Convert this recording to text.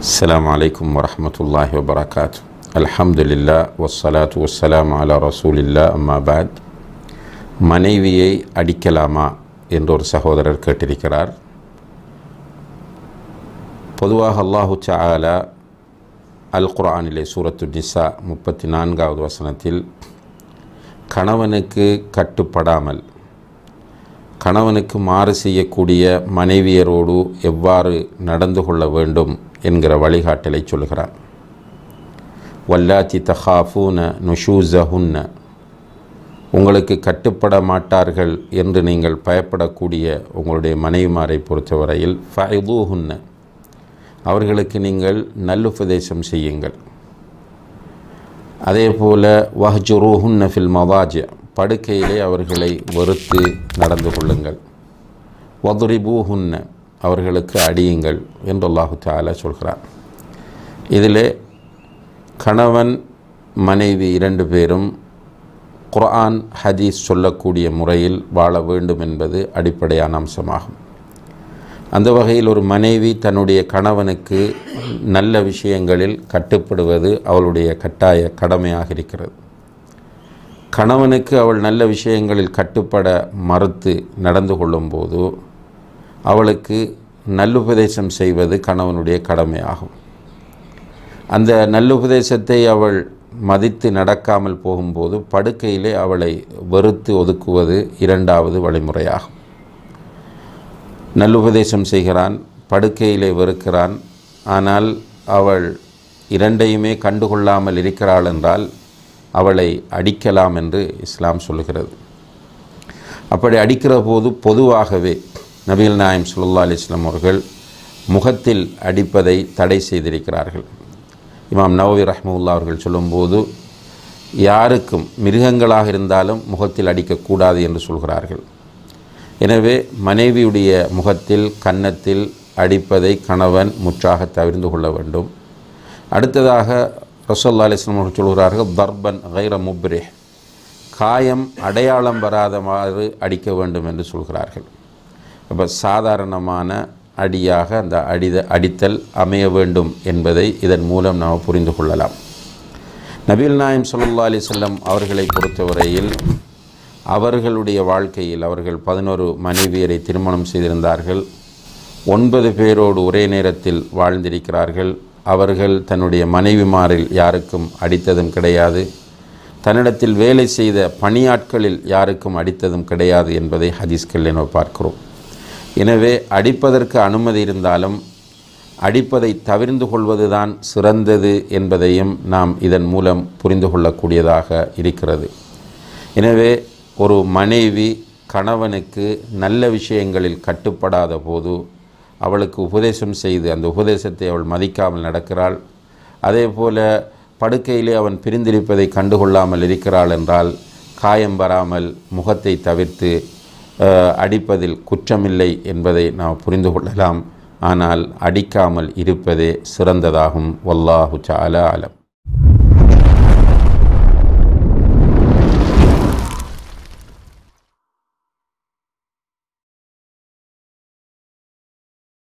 السلام عليكم ورحمة الله وبركاته الحمد لله والصلاة والسلام على رسول الله أما بعد மனைவியை அடிக்கலாமா என்று ஒரு சகோதரர் கேட்டிருக்கிறார் பொதுவாக அல்லாஹு தஆலா அல் குர்ஆனிலே சூரத்து நிசா முப்பத்தி நான்காவது வசனத்தில் கணவனுக்கு கட்டுப்படாமல் கணவனுக்கு மாறு செய்யக்கூடிய மனைவியரோடு எவ்வாறு நடந்து கொள்ள வேண்டும் என்கிற வழிகாட்டலை சொல்கிறார் வல்லாத்தி தஹாஃபூன நுஷூசஹுன்ன உங்களுக்கு கட்டுப்பட மாட்டார்கள் என்று நீங்கள் பயப்படக்கூடிய உங்களுடைய மனைவிமாரை பொறுத்தவரையில் ஃபைதூஹுன்ன அவர்களுக்கு நீங்கள் நல்லுபதேசம் செய்யுங்கள் அதே போல் வஹ்ஜுரூஹுன்ன ஃபில் மவாஜ படுக்கையிலே அவர்களை வெறுத்து நடந்து கொள்ளுங்கள் வதுரிபூஹுன்ன அவர்களுக்கு அடியுங்கள் என்று அல்லாஹு தாலா சொல்கிறார் இதிலே கணவன் மனைவி இரண்டு பேரும் குர்ஆன் ஹதீஸ் சொல்லக்கூடிய முறையில் வாழ வேண்டும் என்பது அடிப்படையான அம்சமாகும் அந்த வகையில் ஒரு மனைவி தன்னுடைய கணவனுக்கு நல்ல விஷயங்களில் கட்டுப்படுவது அவளுடைய கட்டாய கடமையாக இருக்கிறது கணவனுக்கு அவள் நல்ல விஷயங்களில் கட்டுப்பட மறுத்து நடந்து கொள்ளும்போது அவளுக்கு நல்லுபதேசம் செய்வது கணவனுடைய கடமையாகும் அந்த நல்லுபதேசத்தை அவள் மதித்து நடக்காமல் போகும்போது படுக்கையிலே அவளை வெறுத்து ஒதுக்குவது இரண்டாவது வழிமுறையாகும் நல்லுபதேசம் செய்கிறான் படுக்கையிலே வெறுக்கிறான் ஆனால் அவள் இரண்டையுமே கண்டுகொள்ளாமல் இருக்கிறாள் என்றால் அவளை அடிக்கலாம் என்று இஸ்லாம் சொல்கிறது அப்படி அடிக்கிற போது பொதுவாகவே நபீல் நாயம் சுல்லா அலிஸ்லாம் அவர்கள் முகத்தில் அடிப்பதை தடை செய்திருக்கிறார்கள் இமாம் நவவி ரஹ்முல்லா அவர்கள் சொல்லும்போது யாருக்கும் மிருகங்களாக இருந்தாலும் முகத்தில் அடிக்கக்கூடாது என்று சொல்கிறார்கள் எனவே மனைவியுடைய முகத்தில் கன்னத்தில் அடிப்பதை கணவன் முற்றாக தவிர்ந்து கொள்ள வேண்டும் அடுத்ததாக ரசோல்லா அலிஸ்லாம் அவர்கள் சொல்கிறார்கள் தர்பன் கைர முப்ரே காயம் அடையாளம் வராதவாறு அடிக்க வேண்டும் என்று சொல்கிறார்கள் அப்போ சாதாரணமான அடியாக அந்த அடித அடித்தல் அமைய வேண்டும் என்பதை இதன் மூலம் நாம் புரிந்து கொள்ளலாம் நபீல் நாயம் சொல்லா அலி செல்லம் அவர்களை பொறுத்தவரையில் அவர்களுடைய வாழ்க்கையில் அவர்கள் பதினோரு மனைவியரை திருமணம் செய்திருந்தார்கள் ஒன்பது பேரோடு ஒரே நேரத்தில் வாழ்ந்திருக்கிறார்கள் அவர்கள் தன்னுடைய மனைவிமாரில் யாருக்கும் அடித்ததும் கிடையாது தன்னிடத்தில் வேலை செய்த பணியாட்களில் யாருக்கும் அடித்ததும் கிடையாது என்பதை ஹதீஸ்கள் என பார்க்கிறோம் எனவே அடிப்பதற்கு அனுமதி இருந்தாலும் அடிப்பதை தவிர்ந்து கொள்வதுதான் சிறந்தது என்பதையும் நாம் இதன் மூலம் புரிந்து கொள்ளக்கூடியதாக இருக்கிறது எனவே ஒரு மனைவி கணவனுக்கு நல்ல விஷயங்களில் கட்டுப்படாத போது அவளுக்கு உபதேசம் செய்து அந்த உபதேசத்தை அவள் மதிக்காமல் நடக்கிறாள் அதே போல படுக்கையிலே அவன் பிரிந்திருப்பதை கண்டுகொள்ளாமல் இருக்கிறாள் என்றால் காயம் வராமல் முகத்தை தவிர்த்து அடிப்பதில் குற்றமில்லை என்பதை நாம் புரிந்து கொள்ளலாம் ஆனால் அடிக்காமல் இருப்பதே சிறந்ததாகும் வல்லாஹு சால அலம்